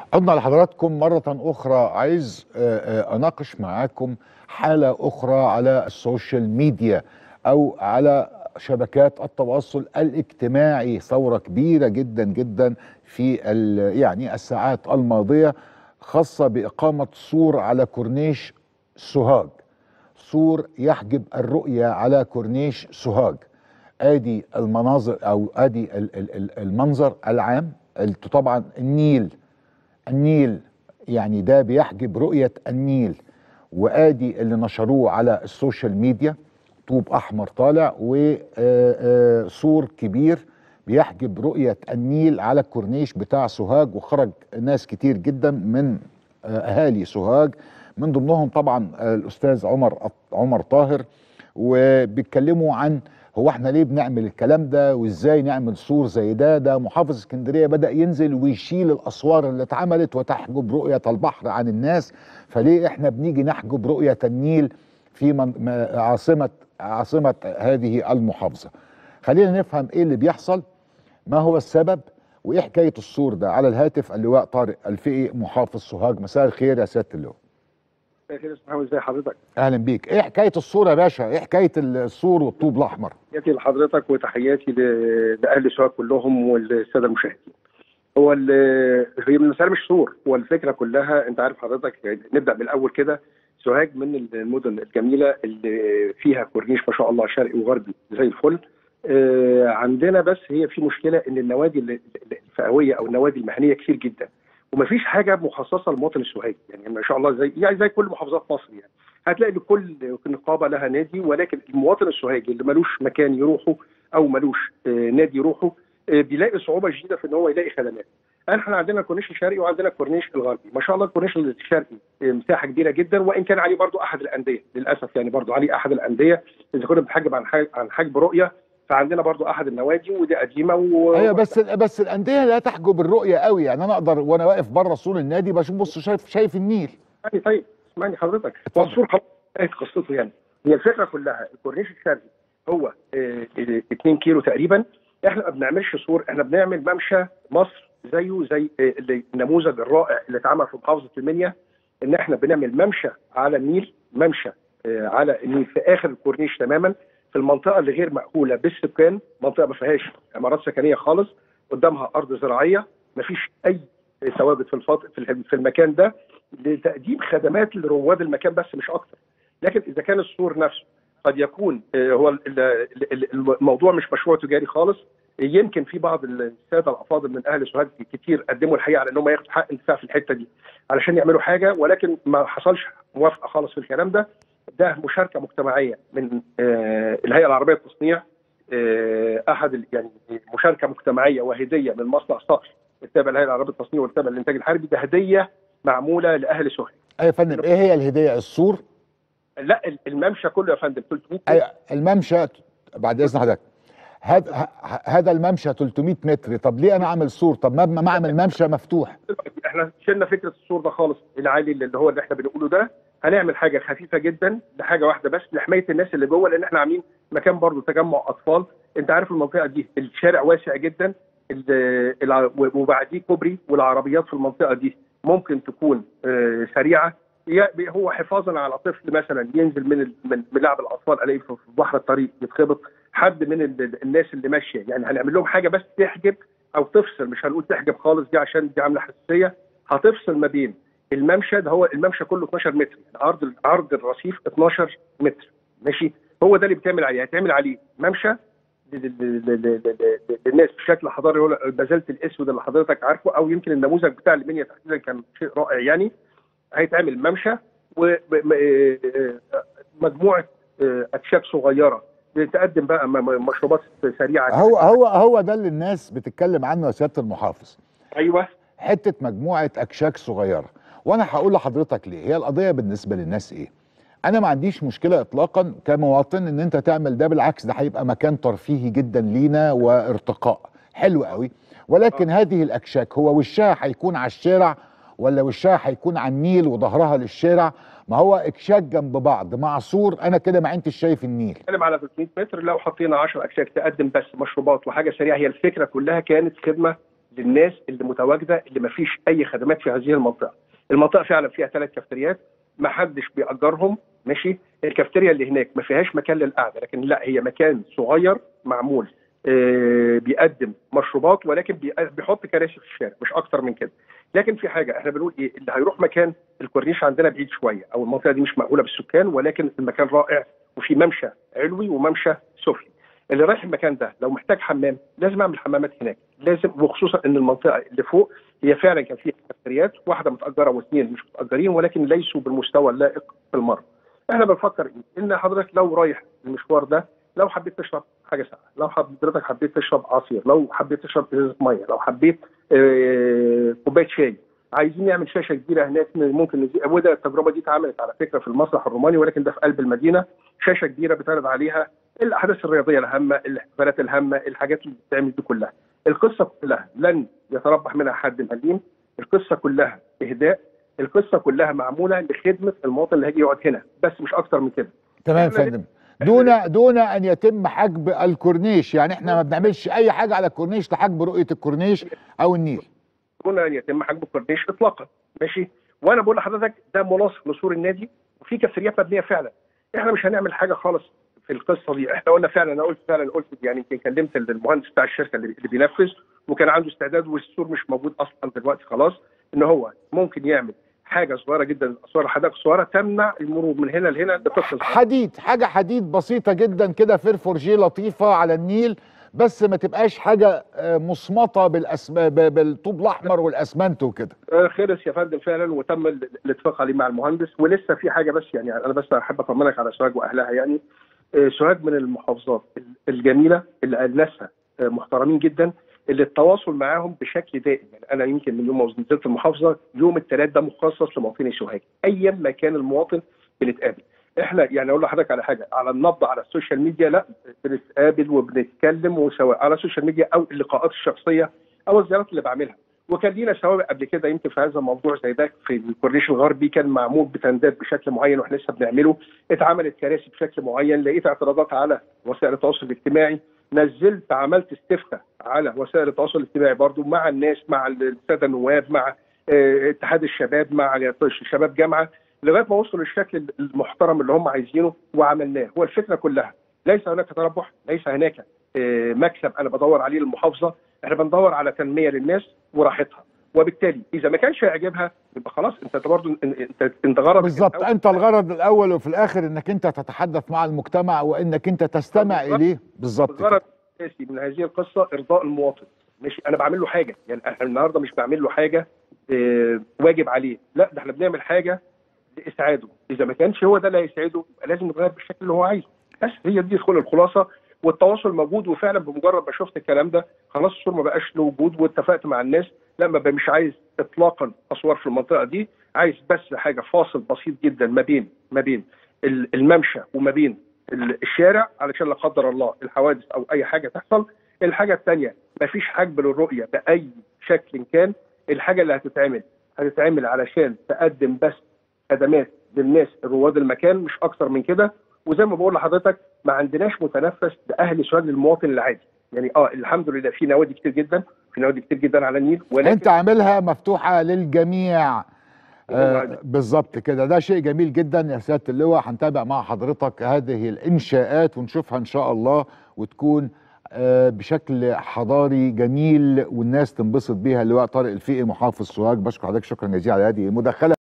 عدنا لحضراتكم مرة أخرى عايز آه، آه، أناقش معاكم حالة أخرى على السوشيال ميديا أو على شبكات التواصل الاجتماعي ثورة كبيرة جدا جدا في ال- يعني الساعات الماضية خاصة بإقامة سور على كورنيش سوهاج سور يحجب الرؤية على كورنيش سوهاج ادي المناظر او ادي ال- ال- ال- المنظر العام ال- طبعا النيل النيل يعني ده بيحجب رؤية النيل وادي اللي نشروه على السوشيال ميديا طوب احمر طالع وسور كبير بيحجب رؤية النيل على الكورنيش بتاع سوهاج وخرج ناس كتير جدا من آه، اهالي سوهاج من ضمنهم طبعا آه، الاستاذ عمر عمر طاهر وبيتكلموا عن هو احنا ليه بنعمل الكلام ده وازاي نعمل سور زي ده ده محافظ اسكندريه بدا ينزل ويشيل الاسوار اللي اتعملت وتحجب رؤيه البحر عن الناس فليه احنا بنيجي نحجب رؤيه النيل في من ما- عاصمه عاصمه هذه المحافظه خلينا نفهم ايه اللي بيحصل ما هو السبب وايه حكايه السور ده على الهاتف اللواء طارق الفقي محافظ سوهاج مساء الخير يا سياده اللواء مساء الخير يا استاذ محمد ازي حضرتك؟ اهلا بيك ايه حكايه السور يا باشا ايه حكايه السور والطوب الاحمر تحياتي لحضرتك وتحياتي ل- لاهل سوهاج كلهم والساده المشاهدين. هو ال- هي من المسألة مش سور هو الفكره كلها انت عارف حضرتك يعني نبدا من الاول كده سوهاج من المدن الجميله اللي فيها كورنيش ما شاء الله شرقي وغربي زي الفل. آه، عندنا بس هي في مشكله ان النوادي ال- الفئويه او النوادي المهنيه كتير جدا ومفيش حاجه مخصصه للمواطن السوهاجي يعني ما شاء الله زي يعني زي كل محافظات مصر يعني هتلاقي لكل نقابه لها نادي ولكن المواطن السوهاجي اللي ملوش مكان يروحه او ملوش آه، نادي يروحه آه، بيلاقي صعوبه شديده في ان هو يلاقي خدمات. احنا عندنا الكورنيش الشرقي وعندنا الكورنيش الغربي، ما شاء الله الكورنيش الشرقي آه، مساحه كبيره جدا وان كان عليه برضو احد الانديه للاسف يعني برضو عليه احد الانديه اذا كنا بنحجب عن حاج- عن حجب رؤيه فعندنا برضو احد النوادي ودي قديمه و... ايوه بس بس الانديه لا تحجب الرؤيه قوي يعني انا اقدر وانا واقف بره سور النادي بشوف بص شايف شايف النيل اسمعني طيب اسمعني حضرتك اتفضل. منصور خلاص انتهت قصته يعني هي الفكره كلها الكورنيش الشرقي هو 2 كيلو تقريبا احنا ما بنعملش سور احنا بنعمل ممشى مصر زيه زي آه، اللي- النموذج الرائع اللي اتعمل في محافظه المنيا ان احنا بنعمل ممشى على النيل ممشى آه، على النيل في اخر الكورنيش تماما في المنطقه اللي غير مأهوله بالسكان منطقه ما فيهاش عمارات سكنيه خالص قدامها ارض زراعيه ما فيش اي ثوابت في الفط... في الح- في المكان ده لتقديم خدمات لرواد المكان بس مش اكتر لكن اذا كان السور نفسه قد يكون آه، هو ال- ال- ال- الموضوع مش مشروع تجاري خالص يمكن في بعض الساده الافاضل من اهل سوهاج كتير قدموا الحقيقه على انهم ياخدوا حق انتفاع في الحته دي علشان يعملوا حاجه ولكن ما حصلش موافقه خالص في الكلام ده ده مشاركه مجتمعيه من آه، الهيئه العربيه للتصنيع آه، احد ال- يعني مشاركه مجتمعيه وهديه من مصنع صقر التابع للهيئه العربيه للتصنيع والتابع للانتاج الحربي ده هديه معموله لاهل سوهاج ايوه يا فندم ايه هي الهديه السور لا ال- الممشى كله يا فندم 300 ايوه الممشى بعد اذن حضرتك هذا ه- هذا الممشى 300 متر طب ليه انا اعمل سور طب ما ما اعمل ممشى مفتوح احنا شلنا فكره السور ده خالص العالي اللي هو اللي احنا بنقوله ده هنعمل حاجه خفيفه جدا لحاجه واحده بس لحمايه الناس اللي جوه لان احنا عاملين مكان برضه تجمع اطفال انت عارف المنطقه دي الشارع واسع جدا ال- الع- وبعديه كوبري والعربيات في المنطقه دي ممكن تكون آه، سريعه هي- هو حفاظا على طفل مثلا ينزل من ال- من من لعب الاطفال الاقيه في في بحر الطريق يتخبط حد من ال- الناس اللي ماشيه يعني هنعمل لهم حاجه بس تحجب او تفصل مش هنقول تحجب خالص دي عشان دي عامله حساسيه هتفصل ما بين الممشى ده هو الممشى كله 12 متر يعني عرض عرض الرصيف 12 متر ماشي هو ده اللي بيتعمل عليه هيتعمل عليه ممشى لل- لل- لل- لل- للناس بشكل حضاري هو البازلت الاسود اللي حضرتك عارفه او يمكن النموذج بتاع المنيا تحديدا كان شيء رائع يعني هيتعمل ممشى ومجموعه اكشاك صغيره بتقدم بقى م- م- مشروبات سريعه هو هو هو ده اللي الناس بتتكلم عنه يا سياده المحافظ ايوه حته مجموعه اكشاك صغيره وانا هقول لحضرتك ليه هي القضيه بالنسبه للناس ايه انا ما عنديش مشكله اطلاقا كمواطن ان انت تعمل ده بالعكس ده هيبقى مكان ترفيهي جدا لينا وارتقاء حلو قوي ولكن هذه الاكشاك هو وشها هيكون على الشارع ولا وشها هيكون على النيل وظهرها للشارع ما هو اكشاك جنب بعض مع سور انا كده ما عدتش شايف النيل بنتكلم على 300 متر لو حطينا 10 اكشاك تقدم بس مشروبات وحاجه سريعه هي الفكره كلها كانت خدمه للناس اللي متواجده اللي ما فيش اي خدمات في هذه المنطقه. المنطقه فعلا فيها ثلاث كافتريات ما حدش بيأجرهم ماشي الكافتيريا اللي هناك ما فيهاش مكان للقعده لكن لا هي مكان صغير معمول آه، بيقدم مشروبات ولكن بي- بيحط كراسي في الشارع مش اكتر من كده لكن في حاجه احنا بنقول ايه اللي هيروح مكان الكورنيش عندنا بعيد شويه او المنطقه دي مش مأهوله بالسكان ولكن المكان رائع وفي ممشى علوي وممشى سفلي اللي رايح المكان ده لو محتاج حمام لازم اعمل حمامات هناك لازم وخصوصا ان المنطقه اللي فوق هي فعلا كان فيها كافتريات واحده متاجره واثنين مش متاجرين ولكن ليسوا بالمستوى اللائق بالمره احنا بنفكر ايه ان حضرتك لو رايح المشوار ده لو حبيت تشرب حاجه ساقعه لو حضرتك حبيت تشرب عصير لو حبيت تشرب ازازه ميه لو حبيت آه، كوبايه شاي عايزين نعمل شاشه كبيره هناك ممكن نزي... وده التجربه دي اتعملت على فكره في المسرح الروماني ولكن ده في قلب المدينه شاشه كبيره بتعرض عليها الاحداث الرياضيه الهامه الاحتفالات الهامه الحاجات اللي بتتعمل دي كلها القصه كلها لن يتربح منها حد مليم القصه كلها اهداء القصه كلها معموله لخدمه المواطن اللي هيجي يقعد هنا بس مش اكتر من كده تمام يا إحنا فندم دون دون ان يتم حجب الكورنيش يعني احنا ما بنعملش اي حاجه على الكورنيش لحجب رؤيه الكورنيش او النيل دون ان يتم حجب الكورنيش اطلاقا ماشي وانا بقول لحضرتك ده ملاصق لسور النادي وفي كافيتريات مبنيه فعلا احنا مش هنعمل حاجه خالص في القصه دي احنا قلنا فعلا انا قلت فعلا قلت يعني يمكن كلمت المهندس بتاع الشركه اللي اللي بينفذ وكان عنده استعداد والسور مش موجود اصلا دلوقتي خلاص ان هو ممكن يعمل حاجه صغيره جدا صغيره حدائق صغيره تمنع المرور من هنا لهنا لطفل حديد حاجه حديد بسيطه جدا كده فيرفورجيه لطيفه على النيل بس ما تبقاش حاجه آه، مصمطه بالأسم... ب- بالطوب الاحمر والاسمنت وكده آه، خلص يا فندم فعلا وتم ال- الاتفاق عليه مع المهندس ولسه في حاجه بس يعني انا بس احب اطمنك على سوهاج واهلها يعني آه، سوهاج من المحافظات ال- الجميله اللي ناسها آه، محترمين جدا اللي التواصل معاهم بشكل دائم يعني انا يمكن من يوم ما نزلت المحافظه يوم الثلاث ده مخصص لمواطني سوهاج ايا ما كان المواطن بنتقابل احنا يعني اقول لحضرتك على حاجه على النبض على السوشيال ميديا لا بنتقابل وبنتكلم وسواء على السوشيال ميديا او اللقاءات الشخصيه او الزيارات اللي بعملها وكان لينا سوابق قبل كده يمكن في هذا الموضوع زي ده في الكورنيش الغربي كان معمول بتندات بشكل معين واحنا لسه بنعمله اتعملت كراسي بشكل معين لقيت اعتراضات على وسائل التواصل الاجتماعي نزلت عملت استفتاء على وسائل التواصل الاجتماعي برضو مع الناس مع الساده النواب مع آه، اتحاد الشباب مع شباب جامعه لغايه ما وصلوا للشكل المحترم اللي هم عايزينه وعملناه هو الفكره كلها ليس هناك تربح ليس هناك آه، مكسب انا بدور عليه للمحافظه احنا بندور على تنميه للناس وراحتها وبالتالي اذا ما كانش يعجبها يبقى خلاص انت برضه انت انت غرضك بالظبط الأول- انت الغرض الاول وفي الاخر انك انت تتحدث مع المجتمع وانك انت تستمع بالظبط. اليه بالظبط كده. الغرض الاساسي من هذه القصه ارضاء المواطن ماشي انا بعمل له حاجه يعني احنا النهارده مش بعمل له حاجه آه، واجب عليه لا ده احنا بنعمل حاجه لاسعاده اذا ما كانش هو ده اللي هيسعده يبقى لازم يتغير بالشكل اللي هو عايزه بس هي دي كل الخلاصه والتواصل موجود وفعلا بمجرد ما شفت الكلام ده خلاص الصور ما بقاش له وجود واتفقت مع الناس لا ما بقى مش عايز اطلاقا اسوار في المنطقه دي عايز بس حاجه فاصل بسيط جدا ما بين ما بين ال- الممشى وما بين ال- الشارع علشان لا قدر الله الحوادث او اي حاجه تحصل الحاجه الثانيه ما فيش حجب للرؤيه باي شكل كان الحاجه اللي هتتعمل هتتعمل علشان تقدم بس خدمات للناس رواد المكان مش اكتر من كده وزي ما بقول لحضرتك ما عندناش متنفس لاهل سؤال للمواطن العادي يعني اه الحمد لله في نوادي كتير جدا في نوادي كتير جدا على النيل ولكن انت عاملها مفتوحه للجميع آه هذا. بالظبط كده ده شيء جميل جدا يا سياده اللواء هنتابع مع حضرتك هذه الانشاءات ونشوفها ان شاء الله وتكون آه بشكل حضاري جميل والناس تنبسط بيها اللواء طارق الفقي محافظ سوهاج بشكر حضرتك شكرا جزيلا على هذه المداخله